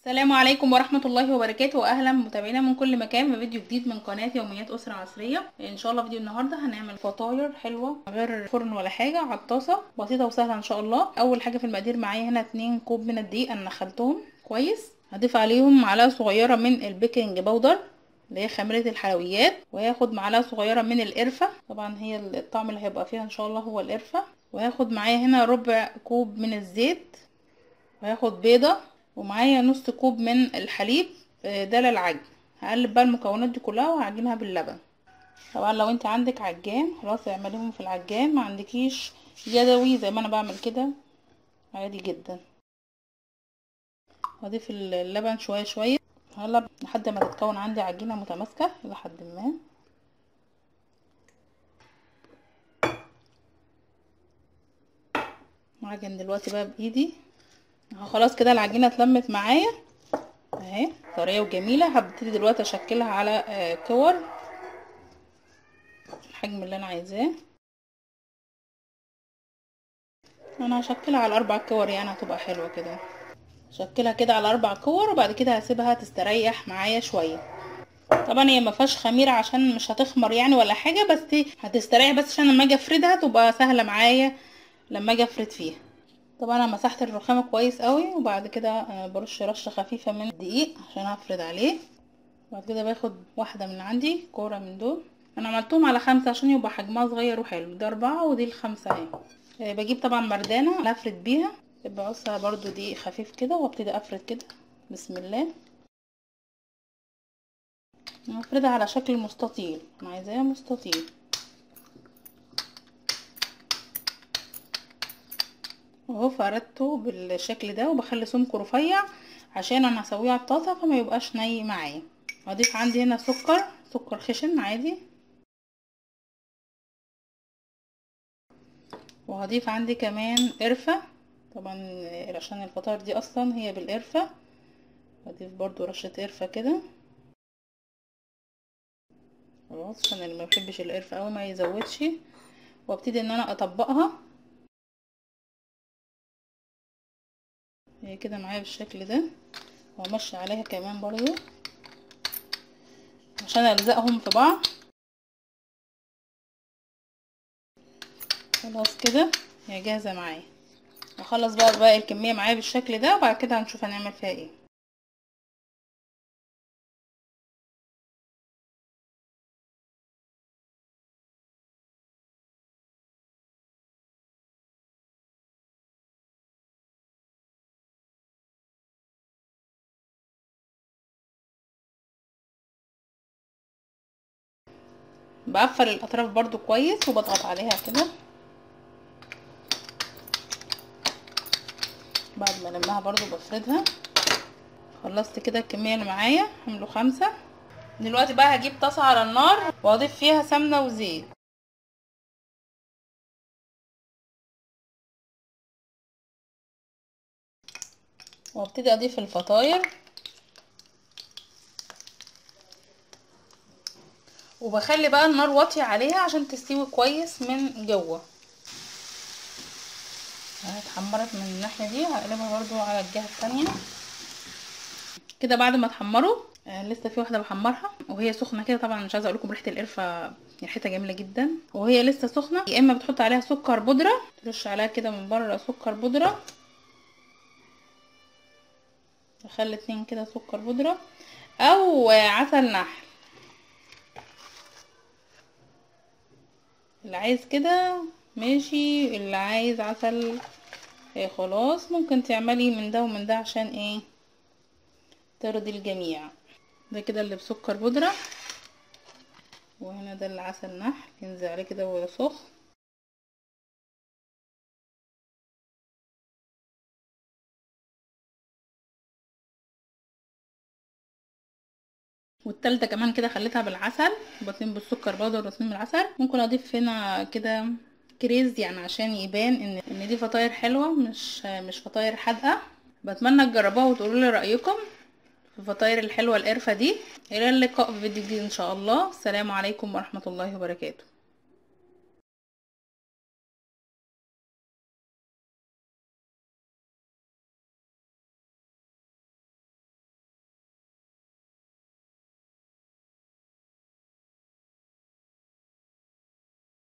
السلام عليكم ورحمة الله وبركاته واهلا متابعينا من كل مكان في فيديو جديد من قناة يوميات اسرة عصرية ان شاء الله فيديو النهاردة هنعمل فطاير حلوة من غير فرن ولا حاجة على الطاسة بسيطة وسهلة ان شاء الله اول حاجة في المقادير معايا هنا 2 كوب من الدقيق انا نخلتهم كويس هضيف عليهم معلقة صغيرة من البيكنج باودر اللي هي خميرة الحلويات وهاخد معلقة صغيرة من القرفة طبعا هي الطعم اللي هيبقى فيها ان شاء الله هو القرفة وهاخد معايا هنا ربع كوب من الزيت وهاخد بيضة ومعايا نص كوب من الحليب ده للعجن هقلب بقى المكونات دي كلها وهعجنها باللبن طبعا لو انت عندك عجان خلاص اعمليهم في العجان ما عندكيش يدوي زي ما انا بعمل كده عادي جدا هضيف اللبن شويه شويه هقلب لحد ما تتكون عندي عجينه متماسكه لحد ما معجن دلوقتي بقى بايدي اهو خلاص كده العجينه اتلمت معايا اهي طريه وجميله هبتدي دلوقتي اشكلها على كور الحجم اللي انا عايزاه انا هشكلها على اربع كور يعني هتبقى حلوه كده شكلها كده على اربع كور وبعد كده هسيبها تستريح معايا شويه طبعا هي ما فيهاش خميره عشان مش هتخمر يعني ولا حاجه بس هتستريح بس عشان لما اجي افردها تبقى سهله معايا لما اجي افرد فيها طبعا انا مسحت الرخامه كويس قوي وبعد كده برش رشه خفيفه من الدقيق عشان هفرد عليه بعد كده باخد واحده من عندي كوره من دول انا عملتهم على خمسة عشان يبقى حجمها صغير وحلو ده اربعة ودي الخمسة اهي بجيب طبعا مردانة افرد بيها يبقى عصها برضو دقيق خفيف كده وابتدي افرد كده بسم الله افردها على شكل مستطيل انا عايزاها مستطيل اهو فردته بالشكل ده وبخلي سمكه رفيع عشان انا هسويه على الطاسه فما يبقاش ني معايا هضيف عندي هنا سكر سكر خشن عادي وهضيف عندي كمان قرفه طبعا عشان الفطار دي اصلا هي بالقرفه هضيف برضو رشه قرفه كده خلاص عشان اللي ما بيحبش القرفه قوي ما يزودش وابتدي ان انا اطبقها هي كده معايا بالشكل ده وامشي عليها كمان برضو عشان الزقهم في بعض خلاص كده هي جاهزه معايا اخلص بقى باقي الكميه معايا بالشكل ده وبعد كده هنشوف هنعمل فيها ايه بقفل الاطراف برضو كويس وبضغط عليها كده بعد ما لمها برضو بفردها خلصت كده الكميه اللي معايا عملوا خمسة دلوقتي بقى هجيب طاسه على النار واضيف فيها سمنه وزيت وابتدي اضيف الفطاير وبخلي بقى النار واطيه عليها عشان تستوي كويس من جوه اتحمرت من الناحيه دي هقلبها برضو على الجهه التانية كده بعد ما اتحمروا آه لسه في واحده بحمرها وهي سخنه كده طبعا مش عايزه اقول لكم ريحه القرفه ريحتها جميله جدا وهي لسه سخنه يا اما بتحط عليها سكر بودره ترش عليها كده من بره سكر بودره اخلي اتنين كده سكر بودره او عسل نحل اللي عايز كده ماشي اللي عايز عسل إيه خلاص ممكن تعملي من ده ومن ده عشان ايه ترضي الجميع ده كده اللي بسكر بودرة وهنا ده اللي عسل نحل ينزل عليه كده وهو سخن والتالتة كمان كده خليتها بالعسل واتنين بالسكر بودر واتنين بالعسل ممكن اضيف هنا كده كريز يعني عشان يبان ان ان دي فطاير حلوه مش مش فطاير حادقه بتمنى تجربوها وتقولوا لي رايكم في الفطاير الحلوه القرفه دي الى اللقاء في فيديو جديد ان شاء الله السلام عليكم ورحمه الله وبركاته